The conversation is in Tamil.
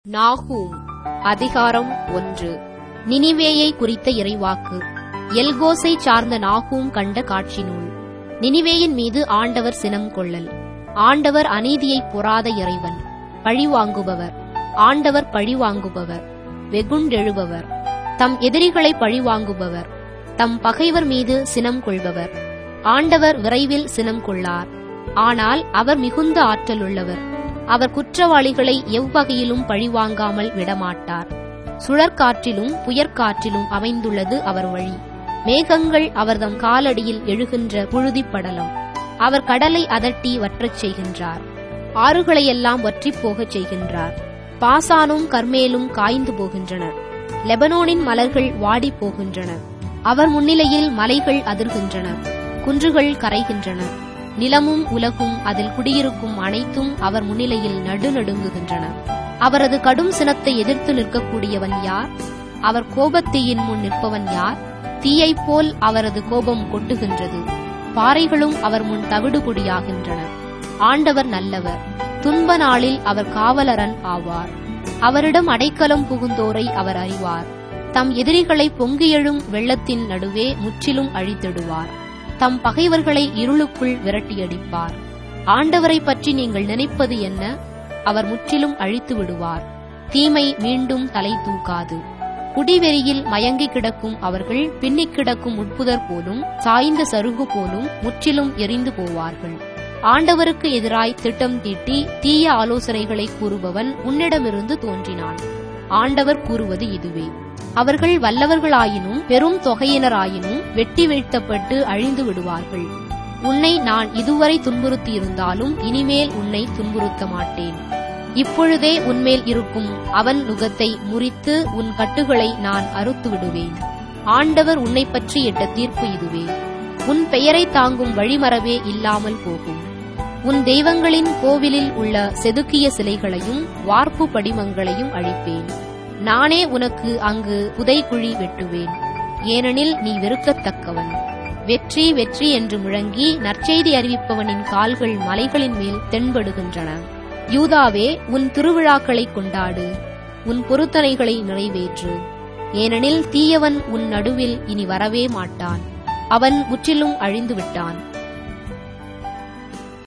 நாகூம் அதிகாரம் ஒன்று நினிவேயை குறித்த இறைவாக்கு எல்கோசை சார்ந்த நாகூம் கண்ட காட்சி நூல் நினிவேயின் மீது ஆண்டவர் சினம் கொள்ளல் ஆண்டவர் அநீதியைப் பொறாத இறைவன் பழிவாங்குபவர் ஆண்டவர் பழிவாங்குபவர் வெகுண்டெழுபவர் தம் எதிரிகளை பழிவாங்குபவர் தம் பகைவர் மீது சினம் கொள்பவர் ஆண்டவர் விரைவில் சினம் கொள்ளார் ஆனால் அவர் மிகுந்த ஆற்றலுள்ளவர் அவர் குற்றவாளிகளை எவ்வகையிலும் பழிவாங்காமல் விடமாட்டார் சுழற்காற்றிலும் புயற்காற்றிலும் அமைந்துள்ளது அவர் வழி மேகங்கள் அவர்தம் காலடியில் எழுகின்ற புழுதிப் படலம் அவர் கடலை அதட்டி வற்றச் செய்கின்றார் ஆறுகளையெல்லாம் வற்றிப் போகச் செய்கின்றார் பாசானும் கர்மேலும் காய்ந்து போகின்றன லெபனோனின் மலர்கள் வாடிப் போகின்றன அவர் முன்னிலையில் மலைகள் அதிர்கின்றன குன்றுகள் கரைகின்றன நிலமும் உலகும் அதில் குடியிருக்கும் அனைத்தும் அவர் முன்னிலையில் நடுநடுங்குகின்றன அவரது கடும் சினத்தை எதிர்த்து நிற்கக்கூடியவன் யார் அவர் கோபத்தீயின் முன் நிற்பவன் யார் தீயைப் போல் அவரது கோபம் கொட்டுகின்றது பாறைகளும் அவர் முன் தவிடுபொடியாகின்றன ஆண்டவர் நல்லவர் துன்ப நாளில் அவர் காவலரன் ஆவார் அவரிடம் அடைக்கலம் புகுந்தோரை அவர் அறிவார் தம் எதிரிகளை பொங்கியெழும் வெள்ளத்தின் நடுவே முற்றிலும் அழித்திடுவார் தம் பகைவர்களை இருளுக்குள் விரட்டியடிப்பார் ஆண்டவரை பற்றி நீங்கள் நினைப்பது என்ன அவர் முற்றிலும் அழித்து விடுவார் தீமை மீண்டும் தலை தூக்காது குடிவெறியில் மயங்கி கிடக்கும் அவர்கள் பின்னிக் கிடக்கும் உட்புதர் போலும் சாய்ந்த சருகு போலும் முற்றிலும் எரிந்து போவார்கள் ஆண்டவருக்கு எதிராய் திட்டம் தீட்டி தீய ஆலோசனைகளை கூறுபவன் உன்னிடமிருந்து தோன்றினான் ஆண்டவர் கூறுவது இதுவே அவர்கள் வல்லவர்களாயினும் பெரும் தொகையினராயினும் வெட்டி வீழ்த்தப்பட்டு அழிந்து விடுவார்கள் உன்னை நான் இதுவரை துன்புறுத்தியிருந்தாலும் இனிமேல் உன்னை துன்புறுத்த மாட்டேன் இப்பொழுதே உன்மேல் இருக்கும் அவன் நுகத்தை முறித்து உன் கட்டுகளை நான் அறுத்து விடுவேன் ஆண்டவர் உன்னை பற்றி இட்ட தீர்ப்பு இதுவே உன் பெயரை தாங்கும் வழிமரவே இல்லாமல் போகும் உன் தெய்வங்களின் கோவிலில் உள்ள செதுக்கிய சிலைகளையும் வார்ப்பு படிமங்களையும் அழிப்பேன் நானே உனக்கு அங்கு புதைக்குழி வெட்டுவேன் ஏனெனில் நீ வெறுக்கத்தக்கவன் வெற்றி வெற்றி என்று முழங்கி நற்செய்தி அறிவிப்பவனின் கால்கள் மலைகளின் மேல் தென்படுகின்றன யூதாவே உன் திருவிழாக்களை கொண்டாடு உன் பொருத்தனைகளை நிறைவேற்று ஏனெனில் தீயவன் உன் நடுவில் இனி வரவே மாட்டான் அவன் முற்றிலும் அழிந்து விட்டான்